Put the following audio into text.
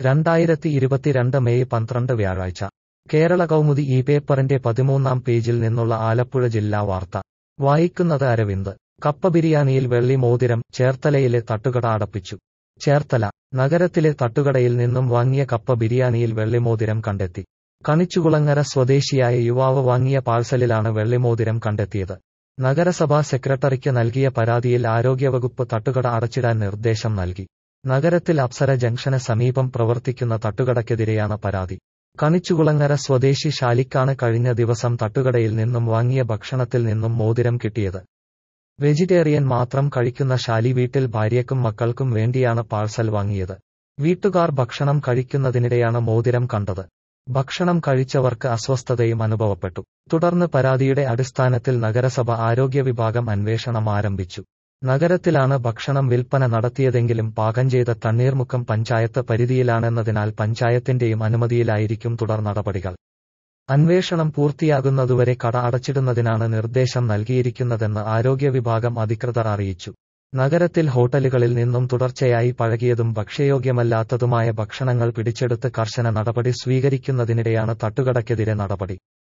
രണ്ടായിരത്തി ഇരുപത്തിരണ്ട് മെയ് പന്ത്രണ്ട് വ്യാഴാഴ്ച കേരള കൗമുദി ഈ പേപ്പറിന്റെ പതിമൂന്നാം പേജിൽ നിന്നുള്ള ആലപ്പുഴ ജില്ലാ വാർത്ത വായിക്കുന്നത് അരവിന്ദ് കപ്പ ബിരിയാണിയിൽ വെള്ളി മോതിരം ചേർത്തലയിലെ തട്ടുകട അടപ്പിച്ചു ചേർത്തല നഗരത്തിലെ തട്ടുകടയിൽ നിന്നും വാങ്ങിയ കപ്പ ബിരിയാണിയിൽ വെള്ളിമോതിരം കണ്ടെത്തി കണിച്ചുകുളങ്ങര സ്വദേശിയായ യുവാവ് വാങ്ങിയ പാഴ്സലിലാണ് വെള്ളിമോതിരം കണ്ടെത്തിയത് നഗരസഭാ സെക്രട്ടറിക്ക് നൽകിയ പരാതിയിൽ ആരോഗ്യവകുപ്പ് തട്ടുകട അടച്ചിടാൻ നിർദ്ദേശം നൽകി നഗരത്തിൽ അപ്സര ജംഗ്ഷന് സമീപം പ്രവർത്തിക്കുന്ന തട്ടുകടയ്ക്കെതിരെയാണ് പരാതി കണിച്ചുകുളങ്ങര സ്വദേശി ഷാലിക്കാണ് കഴിഞ്ഞ ദിവസം തട്ടുകടയിൽ നിന്നും വാങ്ങിയ ഭക്ഷണത്തിൽ നിന്നും മോതിരം കിട്ടിയത് വെജിറ്റേറിയൻ മാത്രം കഴിക്കുന്ന ഷാലി വീട്ടിൽ ഭാര്യയ്ക്കും മക്കൾക്കും വേണ്ടിയാണ് പാഴ്സൽ വാങ്ങിയത് വീട്ടുകാർ ഭക്ഷണം കഴിക്കുന്നതിനിടെയാണ് മോതിരം കണ്ടത് ഭക്ഷണം കഴിച്ചവർക്ക് അസ്വസ്ഥതയും അനുഭവപ്പെട്ടു തുടർന്ന് പരാതിയുടെ അടിസ്ഥാനത്തിൽ നഗരസഭ ആരോഗ്യ വിഭാഗം അന്വേഷണം ആരംഭിച്ചു നഗരത്തിലാണ് ഭക്ഷണം വിൽപ്പന നടത്തിയതെങ്കിലും പാകം ചെയ്ത തണ്ണീർമുക്കം പഞ്ചായത്ത് പരിധിയിലാണെന്നതിനാൽ പഞ്ചായത്തിന്റെയും അനുമതിയിലായിരിക്കും തുടർ നടപടികൾ അന്വേഷണം പൂർത്തിയാകുന്നതുവരെ കട അടച്ചിടുന്നതിനാണ് നിർദ്ദേശം നൽകിയിരിക്കുന്നതെന്ന് ആരോഗ്യ വിഭാഗം അധികൃതർ അറിയിച്ചു നഗരത്തിൽ ഹോട്ടലുകളിൽ നിന്നും തുടർച്ചയായി പഴകിയതും ഭക്ഷ്യയോഗ്യമല്ലാത്തതുമായ ഭക്ഷണങ്ങൾ പിടിച്ചെടുത്ത് കർശന നടപടി സ്വീകരിക്കുന്നതിനിടെയാണ് തട്ടുകടയ്ക്കെതിരെ നടപടി